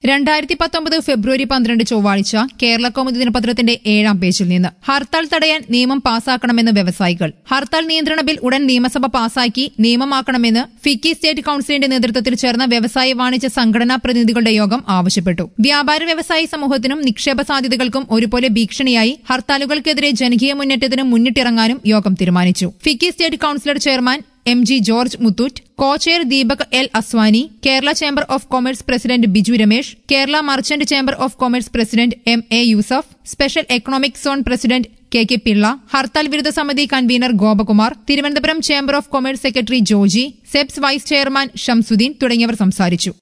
രണ്ടായിരത്തി പത്തൊമ്പത് ഫെബ്രുവരി പന്ത്രണ്ട് ചൊവ്വാഴ്ച കേരള കൗമുദി ദിനപത്രത്തിന്റെ ഏഴാം പേജിൽ നിന്ന് ഹർത്താൽ തടയാൻ നിയമം പാസാക്കണമെന്ന് വ്യവസായികൾ ഹർത്താൽ നിയന്ത്രണ ബിൽ ഉടൻ നിയമസഭ പാസാക്കി നിയമമാക്കണമെന്ന് ഫിക്കി സ്റ്റേറ്റ് കൌൺസിലിന്റെ നേതൃത്വത്തിൽ ചേർന്ന വ്യവസായ വാണിജ്യ സംഘടനാ പ്രതിനിധികളുടെ യോഗം ആവശ്യപ്പെട്ടു വ്യാപാര വ്യവസായ സമൂഹത്തിനും നിക്ഷേപ സാധ്യതകൾക്കും ഒരുപോലെ ഭീഷണിയായി ഹർത്താലുകൾക്കെതിരെ ജനകീയ മുന്നേറ്റത്തിന് മുന്നിട്ടിറങ്ങാനും യോഗം തീരുമാനിച്ചു FICCI state councillor chairman M G George Muthoot co chair Deepak L Aswani Kerala chamber of commerce president Biju Ramesh Kerala merchant chamber of commerce president M A Yusuf special economic zone president K K Pillai hartal വിരുദ്ധ സമിതി convener Gopakumar Thiruvananthapuram chamber of commerce secretary Joji Sebs vice chairman Shamsuddin തുടങ്ങിയവർ സംസാരിച്ചു